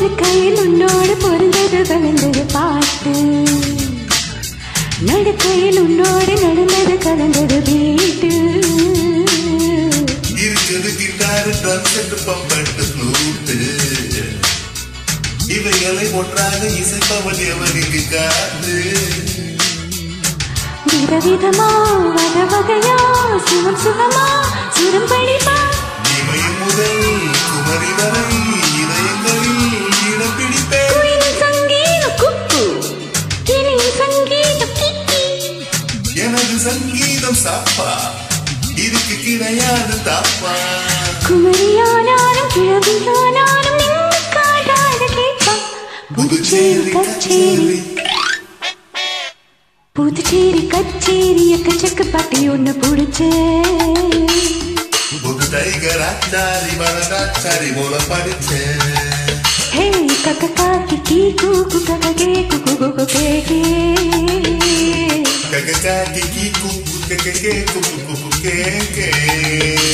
படுக்கையில் உன்னோடு பொருந்தது கலந்தது பாட்டு நடுக்கையில் உன்னோடு நடந்தது கலந்தது வீட்டு இருக்குது கிட்டாரு ட்ரம்ஸ் பம்பட்டு ஃப்ளூட்டு இவைகளை ஒன்றாக இசைப்பவன் எவனுக்கு காத்து விதவிதமா வகை வகையா சுகம் சுகமா சுரம் படிப்பா இமயம் முதல் குமரி வரை இதயங்களில் இடம் பிடிப்பேன் குயிலின் சங்கீத குக்கு கிளியின் சங்கீத கிக்கி எனது சங்கீதம் சாப்பா இதுக்கு கிடையாது தாப்பா குமரியானாலும் கிழவியானாலும் நின்று காடாத கேட்பான் புதுச்சேரி கச்சேரி புதுச்சேரி கச்சேரி எக்கச்சக்க பாட்டி ஒன்று பிடிச்சே புது டைகர் ஆச்சாரி மலகாச்சாரி மூலம் படிச்சேன் ஹே கக்க காக்கி கீ கூக்கு கக்க கே குக்கு குக்கு கே கே கககாக்கி கீ குக்கு கே கே குக்கு குக்கு கே கே